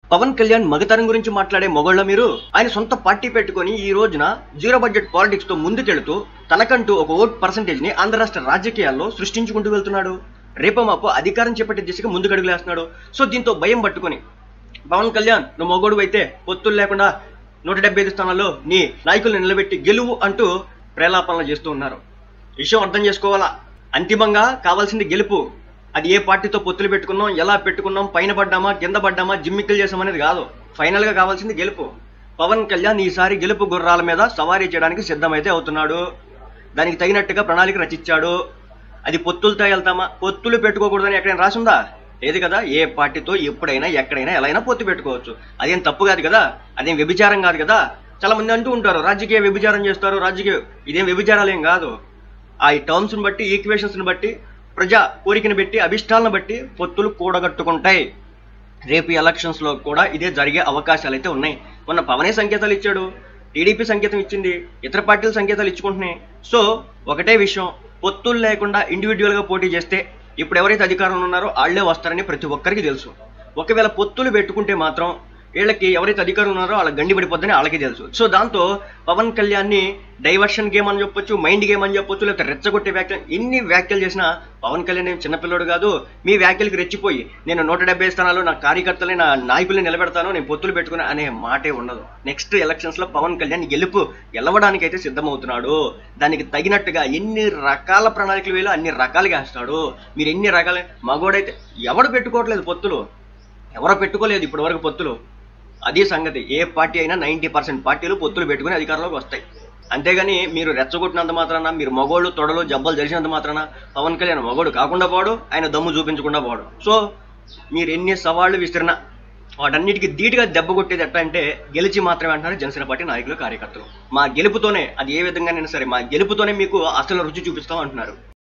పవన్ కళ్యాణ్ మగతరం గురించి మాట్లాడే మొగళ్ళ మీరు ఆయన సొంత పార్టీ పెట్టుకొని ఈ రోజున జీరో బడ్జెట్ పాలిటిక్స్ తో ముందుకెళ్తూ తనకంటూ ఒక ఓట్ పర్సంటేజ్ ని ఆంధ్ర రాష్ట్ర రాజకీయాల్లో సృష్టించుకుంటూ వెళ్తున్నాడు రేపో మాపో అధికారం చేపట్టే దిశగా ముందుకడుగులేస్తున్నాడు సో దీంతో భయం పట్టుకొని పవన్ కళ్యాణ్ నువ్వు మొగోడు అయితే పొత్తులు లేకుండా నూట డెబ్బై ఐదు స్థానాల్లో నీ నాయకుల్ని నిలబెట్టి గెలువు అంటూ ప్రేలాపనలు చేస్తూ ఉన్నారు విషయం అర్థం చేసుకోవాలా అంతిమంగా కావాల్సింది గెలుపు అది ఏ పార్టీతో పొత్తులు పెట్టుకున్నాం ఎలా పెట్టుకున్నాం పైన పడ్డామా కింద పడ్డామా జిమ్మిక్కులు చేసాం అనేది కాదు ఫైనల్ గా కావాల్సింది గెలుపు పవన్ కళ్యాణ్ ఈసారి గెలుపు గుర్రాల మీద సవారీ చేయడానికి సిద్ధమైతే అవుతున్నాడు దానికి తగినట్టుగా ప్రణాళిక రచించాడు అది పొత్తులతో వెళ్తామా పొత్తులు పెట్టుకోకూడదని ఎక్కడైనా రాసిందా లేదు కదా ఏ పార్టీతో ఎప్పుడైనా ఎక్కడైనా ఎలా అయినా పొత్తు పెట్టుకోవచ్చు అదేం తప్పు కాదు కదా అదేం వ్యభిచారం కాదు కదా చాలా మంది అంటూ ఉంటారు రాజకీయ వ్యభిచారం చేస్తారు రాజకీయ ఇదేం వ్యభిచారాలు ఏం కాదు ఆ టర్మ్స్ ని బట్టి ఈక్వేషన్స్ ని బట్టి ప్రజా కోరికను బట్టి అభిష్టాలను బట్టి పొత్తులు కూడగట్టుకుంటాయి రేపు ఎలక్షన్స్ లో కూడా ఇదే జరిగే అవకాశాలు అయితే ఉన్నాయి మొన్న పవనే సంకేతాలు ఇచ్చాడు టీడీపీ సంకేతం ఇచ్చింది ఇతర పార్టీలు సంకేతాలు ఇచ్చుకుంటున్నాయి సో ఒకటే విషయం పొత్తులు లేకుండా ఇండివిజువల్ గా పోటీ చేస్తే ఇప్పుడు ఎవరైతే అధికారంలో ఉన్నారో వాళ్ళే వస్తారని ప్రతి ఒక్కరికి తెలుసు ఒకవేళ పొత్తులు పెట్టుకుంటే మాత్రం వీళ్ళకి ఎవరైతే అధికారులు ఉన్నారో వాళ్ళకి గండి పడిపోద్దని వాళ్ళకి తెలుసు సో దాంతో పవన్ కళ్యాణ్ ని డైవర్షన్ గేమ్ అని చెప్పొచ్చు మైండ్ గేమ్ అని చెప్పొచ్చు లేకపోతే రెచ్చగొట్టే వ్యాఖ్యలు ఎన్ని వ్యాఖ్యలు చేసినా పవన్ కళ్యాణ్ ఏం చిన్నపిల్లడు కాదు మీ వ్యాఖ్యలకు రెచ్చిపోయి నేను నూట డెబ్బై స్థానాలు నా కార్యకర్తలని నా నాయకుల్ని నిలబెడతాను నేను పొత్తులు పెట్టుకుని అనే మాటే ఉండదు నెక్స్ట్ ఎలక్షన్స్ లో పవన్ కళ్యాణ్ గెలుపు గెలవడానికి అయితే సిద్ధమవుతున్నాడు దానికి తగినట్టుగా ఎన్ని రకాల ప్రణాళికలు వేలో అన్ని రకాలుగా వేస్తాడు మీరు ఎన్ని రకాల మగోడైతే ఎవడు పెట్టుకోవట్లేదు పొత్తులు ఎవరో పెట్టుకోలేదు ఇప్పటి వరకు పొత్తులు అదే సంగతి ఏ పార్టీ అయినా నైంటీ పర్సెంట్ పార్టీలు పొత్తులు పెట్టుకుని అధికారంలోకి వస్తాయి అంతేగాని మీరు రెచ్చగొట్టినంత మాత్రాన మీరు మగోళ్ళు తొడలు జబ్బలు జరిచినంత మాత్రాన పవన్ కళ్యాణ్ మగోడు కాకుండా పోడు ఆయన దమ్ము చూపించకుండా పోడు సో మీరు ఎన్ని సవాళ్లు విసిరినా వాటన్నిటికీ ధీటుగా దెబ్బ కొట్టేది ఎట్లా అంటే గెలిచి మాత్రమే అంటున్నారు జనసేన పార్టీ నాయకులు కార్యకర్తలు మా గెలుపుతోనే అది ఏ విధంగానైనా సరే మా గెలుపుతోనే మీకు అసలు రుచి చూపిస్తాం అంటున్నారు